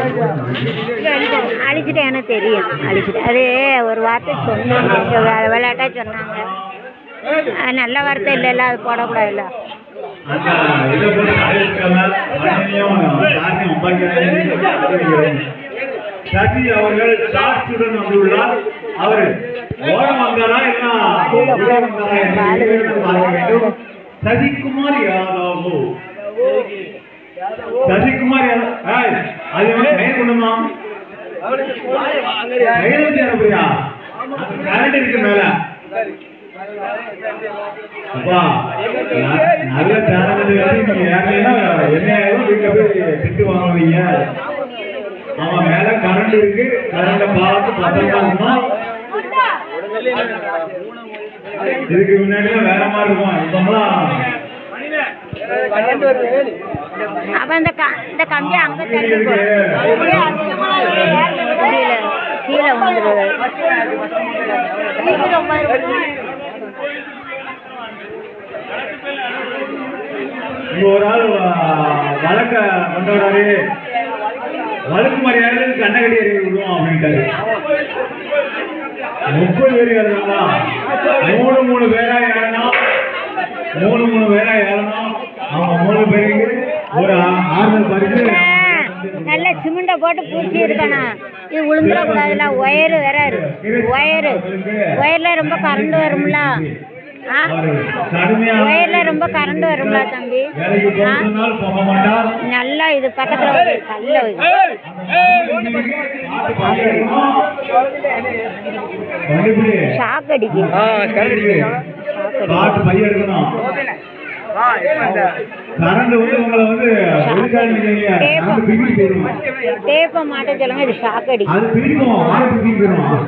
அழிச்சிட்டு எனக்கு தெரியும் அழிச்சிட்டு அது ஒரு வார்த்தை சொன்னாங்க வே- விளையாட்டா சொன்னாங்க அது நல்ல வார்த்தை இல்லைல்ல அது போடக்கூடாதுல்ல அந்த இதை போட்டு அழைக்காம மனைவியும் சாரியும் அம்பாக்கிறேன் சசி அவர்கள் ஷார்ட்ஸுடன் வந்துள்ளார் அவர் ஓரம் வந்தாரா இல்ல உள்ளே வந்தாரா என்று இறைவனிடம் பார்க்க வேண்டும் சசிகுமார் யாதவ் சசிகுமார் யாதவ் ஏய், அது வந்து கையில் கொண்டுமா கையில் வச்சு அனுப்புறியா கரண்ட் இருக்கு மேல அப்பா ந- நல்ல சேனல் நீங்க ஏறலைன்னா என்ன ஆகும் வீட்டுல போய் திட்டு வாங்குவீங்க அவன் மேல கரண்ட் இருக்கு கரண்ட பார்த்து பத்திரமா இருக்கணும் இதுக்கு முன்னாடி வேற மாதிரி இருக்கும் இப்பெல்லாம் அப்ப இந்த க இந்த கம்பி அங்க தள்ளி போடும் அப்படியே அசிங்கமா கீழே கீழே வந்துடுது இங்க ஒரு ஆள் வ- வழக்க கொண்டவராரு வழக்கு மரியாதை கண்ணகடி அறிவு விடுவோம் அப்படின்ட்டாரு முப்பது பேர் ஏறணுமா மூணு மூணு பேரா ஏறணும் மூணு மூணு பேரா ஏறணும் அவங்க மூணு பேருக்கு ஒரு ஆ- ஆறுதல் பரிசு நல்ல சிமெண்ட்டை போட்டு பூச்சி இருக்கணும் இது விழுந்துடக்கூடாதுல்ல ஒயரு வேற இருக்கு ஒயரு ஒயர்ல ரொம்ப கரண்ட் வரும்ல ஆ அவரு கடுமையான ஒயர்ல ரொம்ப கரண்ட் வரும்ல தம்பி வேலைக்கு ஆ போகிறதுனால போக மாட்டார் நல்லா இது பக்கத்துல ஒரு கல்ல வைக்கும் பார்த்து பண்ணிடணும். கண்டுபிடி. ஷாக் அடிக்கும் பார்த்து பைய எடுக்கணும் கரண்ட் வந்து உங்களை வந்து ஒழுங்கான இல்லைங்க கரண்ட் பிரிஞ்சு போயிடும் டேப்பை மாட்ட சொல்லுங்க இது ஷாக் அடிக்கும் அது பிரிக்கும் ஆடு பிரிஞ்சு போயிடும்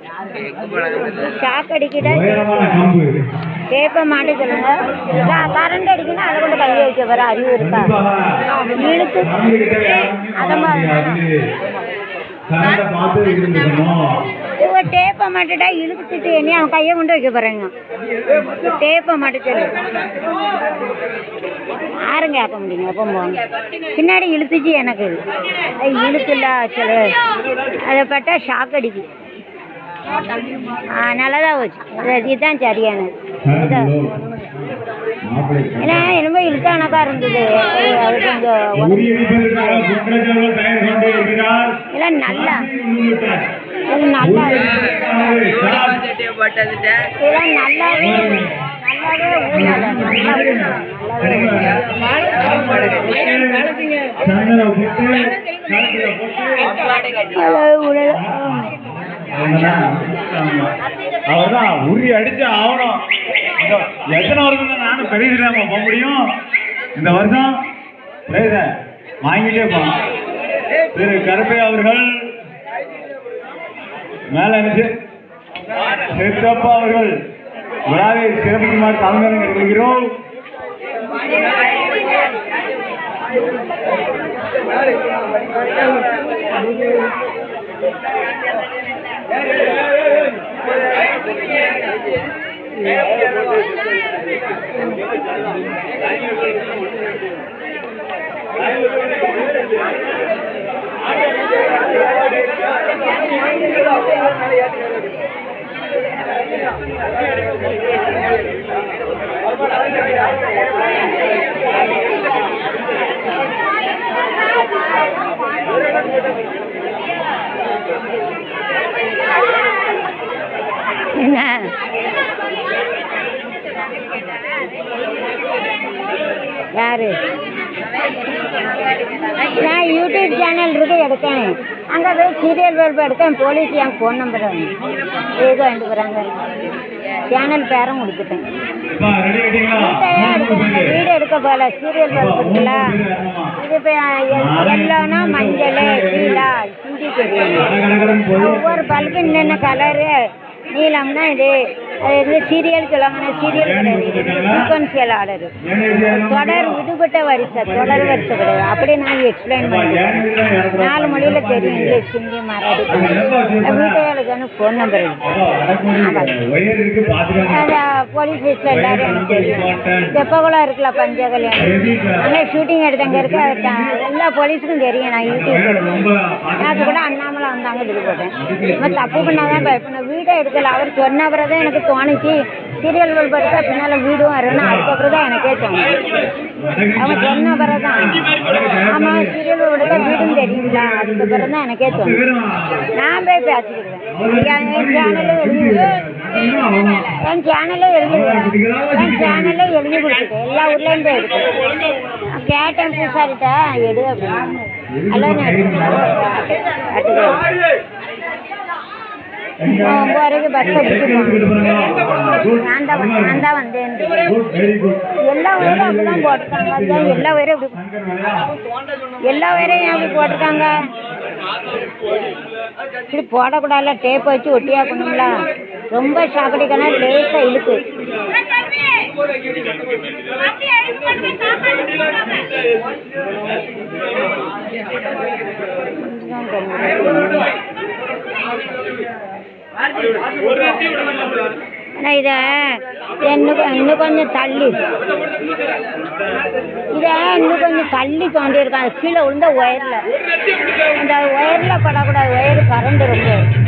ஷாக் அடிக்கிட்டா உயரமான கம்பு டேப்பை மாட்ட சொல்லுங்க கரண்ட் அடிக்குன்னா அதை கொண்டு கையை வைக்க வர அறிவு இருக்கா கண்டிப்பாக இழுத்து கரண்ட் கிட்ட யாருமே அதை வர முடியாது கரண்ட பார்த்து இருந்துக்கணும் இவ டேப்பை மாட்டுட்டா இழுத்துட்டு என்ன அவன் கையை கொண்டு வைக்க போறாங்க டேப்பை மாட்ட சொல்லு யாரும் கேட்க முடியுங்க அப்போ போங்க பின்னாடி இழுத்துச்சு எனக்கு அது இழுத்துல சொல்லு அதை பட்டா ஷாக் அடிக்கு ஆ நல்லதாக போச்சு இது- இதுதான் சரியானது இதான். மாப்பிள்ளை ஏன்னா என்னமோ இழுத்தானக்கா இருந்தது அது அது கொஞ்சம் உரியடிப்பதற்காக குற்றச்சாட்டுகள் தயார் கொண்டு இருக்கிறார் இல்லை நல்லா உள்ளிட்டார். இது நல்லா உரியடிப்பதற்காக இதெல்லாம் நல்லாவே நல்லாவே ஊழல நல்லா சந்தன போட்டு கழுத்துல போட்டு ஊழல அவர்தான் உரி அடிச்சு ஆகணும் இதோ, எத்தனை வருஷம் தான் நானும் பெரியதில்லாம போக முடியும் இந்த வருஷம் பிரைஸ வாங்கிட்டே போனோம் திரு கருப்பை அவர்கள் மேல இருந்துச்சு சித்தப்பா அவர்கள் விழாவை சிறப்புக்குமார் தலைமையில் எடுக்கிறோம் என்ன யாரு நான் யூடியூப் சேனல் இருக்கு எடுக்கேன் அங்கே போய் சீரியல் பல்பு எடுக்கேன் போலீஸ் என் ஃபோன் நம்பர் எதுக்கு வாங்கிட்டு போகிறாங்க சேனல் பேரும் கொடுத்துட்டேன் இப்ப ரெடி ஆயிட்டீங்களா வீட்டை மூணு எடுக்க பேரு. வீடு எடுக்க போகல சீரியல் பல்பு இருக்குல்ல இது இப்போ எல்லோனா மஞ்சள் கீழா ஹிந்தி தெரியும் கடகடகடன்னு போய் ஒவ்வொரு பல்பு என்னென்ன கலரு நீலம்னா இது அது வந்து சீரியல் சொல்லுவாங்க சீரியல் கிடையாது சீக்வன்சியல் ஆர்டர் தொடர் விடுபட்ட வரிசை தொடர் வரிசை கிடையாது அப்படியே நான் எக்ஸ்பிளைன் பண்ணுறேன் நாலு மொழியில் தெரியும் இங்கிலீஷ் ஹிந்தி மராட்டி தமிழ் வீட்டையாளுக்கான ஃபோன் நம்பர் ஒயர் இருக்கு பாத்துக்கோங்க அது போலீஸ் ஸ்டேஷனில் எல்லாரும் எனக்கு தெரியும் தெப்பகுளம் இருக்குல்ல பஞ்ச கல்யாணம் அங்கே ஷூட்டிங் எடுத்தங்க இருக்கு அது த- எல்லா போலீஸுக்கும் தெரியும் நான் யூடியூப் ரொம்ப நேற்று கூட அண்ணாமலை வந்தாங்க இது போட்டேன் நம்ம தப்பு பண்ணாதான் பயப்படணும் வீடை எடுக்கல அவர் சொன்ன பிறகு தான் எனக்கு தோணுச்சு சீரியல்கள் படித்தா பின்னால் வீடும் வரணும் அதுக்கப்புறம் தான் எனக்கே தோணும் அவங்க சொன்ன பிறகு தான் ஆமாம் சீரியல் எடுத்தா வீடும் தெரியுங்களா அதுக்கப்புறம் தான் எனக்கே தோணும் நான் போய் பேசிக்கிடுவேன் என் சேனலும் எழுதிவிடுவேன் என் சேனலும் எழுதிவிடுவேன் என் சேனலும் எழுதி கொடுத்துட்டேன் எல்லா ஊர்லேயும் போய் எடுக்கிறேன் நான் கேட்டேன் பூசாரிட்ட எடு அப்படின்னு எல்லாம் நான் ஒம்பது வரைக்கும் பஸ்ஸை பிடிச்சி நான் தான் நான் தான் வந்தேன் வெரி குட் எல்லா வயரும் அப்படிதான் போட்டிருக்காங்க அதுதான் எல்லா வயரும் இப்படி எல்லா வயரையும் ஏன் அப்படி போட்டிருக்காங்க இப்படி போடக்கூடாதுல டேப் வச்சு ஒட்டியாக்கணும்ல ரொம்ப ஷாக்கடிக்கனா லேசாக இழுக்கு இதுதான் தெரியும். ஆனால் இதை இன்னும் கொ- இன்னும் கொஞ்சம் தள்ளி இதை இன்னும் கொஞ்சம் தள்ளி தோண்டியிருக்கான் அது கீழே விழுந்த ஒயரில் அந்த ஒயரில் படக்கூடாது ஒயர் கரண்ட் ரொம்ப